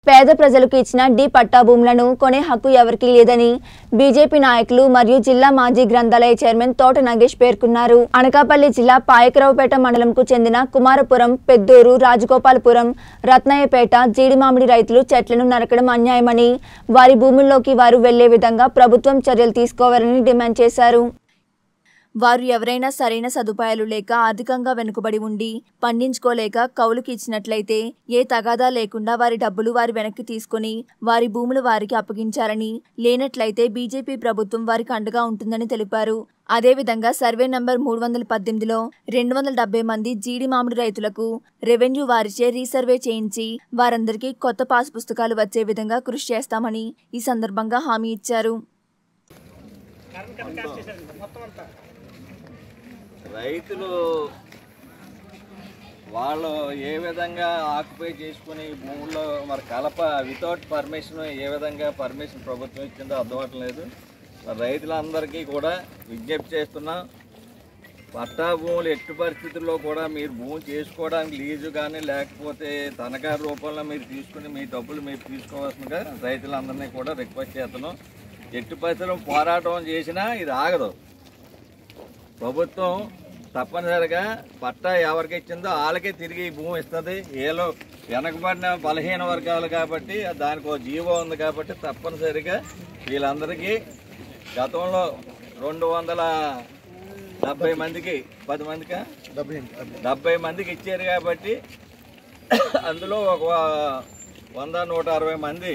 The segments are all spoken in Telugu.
పేద ప్రజలకు ఇచ్చిన డి పట్టా భూములను కొనే హక్కు ఎవరికీ లేదని బీజేపీ నాయకులు మరియు జిల్లా మాజీ గ్రంథాలయ చైర్మన్ తోట నాగేష్ పేర్కొన్నారు అనకాపల్లి జిల్లా పాయకరావుపేట మండలంకు చెందిన కుమారపురం పెద్దూరు రాజగోపాలపురం రత్నయ్యపేట జీడిమామిడి రైతులు చెట్లను నరకడం అన్యాయమని వారి భూముల్లోకి వారు వెళ్లే విధంగా ప్రభుత్వం చర్యలు తీసుకోవాలని డిమాండ్ చేశారు వారు ఎవరైనా సరైన సదుపాయాలు లేక ఆర్థికంగా వెనుకబడి ఉండి పండించుకోలేక కౌలుకి ఇచ్చినట్లయితే ఏ తగాదా లేకుండా వారి డబ్బులు వారి వెనక్కి తీసుకుని వారి భూములు వారికి అప్పగించాలని లేనట్లయితే బీజేపీ ప్రభుత్వం వారికి అండగా ఉంటుందని తెలిపారు అదేవిధంగా సర్వే నంబర్ మూడు వందల పద్దెనిమిదిలో రెండు వందల డెబ్బై మంది జీడి మామిడి రైతులకు రెవెన్యూ వారిచే రీసర్వే చేయించి వారందరికీ కొత్త పాస్ పుస్తకాలు వచ్చే విధంగా కృషి చేస్తామని ఈ సందర్భంగా హామీ ఇచ్చారు రైతులు వాళ్ళు ఏ విధంగా ఆక్యుపై చేసుకుని భూముల్లో మరి కలప వితౌట్ పర్మిషన్ ఏ విధంగా పర్మిషన్ ప్రభుత్వం ఇచ్చిందో అర్థం అవ్వట్లేదు మరి రైతులందరికీ కూడా విజ్ఞప్తి చేస్తున్నాం పట్టా భూములు ఎట్టి పరిస్థితుల్లో కూడా మీరు భూమి చేసుకోవడానికి లీజు కానీ లేకపోతే తనఖా రూపంలో మీరు తీసుకుని మీ డబ్బులు మీరు తీసుకోవాల్సిందిగా రైతులందరినీ కూడా రిక్వెస్ట్ చేస్తున్నాం ఎట్టి పరిస్థితుల్లో పోరాటం చేసినా ఇది ఆగదు ప్రభుత్వం తప్పనిసరిగా పట్టా ఎవరికి ఇచ్చిందో వాళ్ళకే తిరిగి ఈ భూమి ఇస్తుంది ఏలో వెనకబడిన బలహీన వర్గాలు కాబట్టి దానికి ఒక జీవో ఉంది కాబట్టి తప్పనిసరిగా వీళ్ళందరికీ గతంలో రెండు వందల డెబ్బై మందికి పది మందికి డెబ్బై మందికి ఇచ్చారు కాబట్టి అందులో ఒక వంద నూట అరవై మంది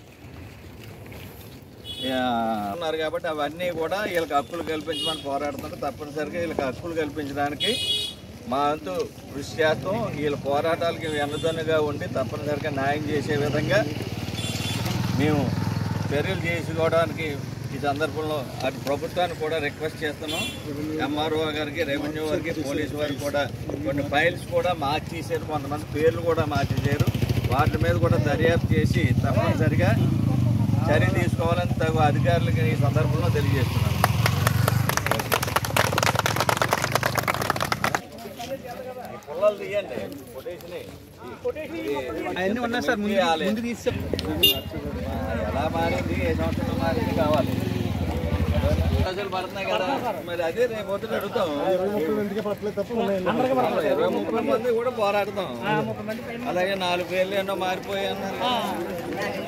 ఆ, ఉన్నారు కాబట్టి అవన్నీ కూడా వీళ్ళకి హక్కులు కల్పించమని పోరాడుతున్నారు తప్పనిసరిగా వీళ్ళకి హక్కులు కల్పించడానికి మా వంతు కృషి చేస్తాం వీళ్ళ పోరాటాలకి వెన్నుదన్నుగా ఉండి తప్పనిసరిగా న్యాయం చేసే విధంగా మేము చర్యలు చేసుకోవడానికి ఈ సందర్భంలో అటు ప్రభుత్వాన్ని కూడా రిక్వెస్ట్ చేస్తున్నాం ఎంఆర్ఓ గారికి రెవెన్యూ వారికి పోలీసు వారికి కూడా కొన్ని ఫైల్స్ కూడా మార్చేసారు కొంతమంది పేర్లు కూడా మార్చేసారు వాటి మీద కూడా దర్యాప్తు చేసి తప్పనిసరిగా చర్య తీసుకోవాలని తగు అధికారులకు ఈ సందర్భంలో తెలియజేస్తున్నాను ఈ పుల్లలు తీయండి కొటేషన్ అవన్నీ ఉన్నాయి సార్ ముందు ముందు తీసి ఎలా మారింది ఏ సంవత్సరం మారింది కావాలి రోజులు పడుతున్నాయి కదా మరి అదే రేపు పొద్దున అడుగుతాం ఇరవై ముప్పై మంది కూడా పోరాడతాం అలాగే నాలుగు పేర్లు ఎన్నో మారిపోయాయి అన్నారు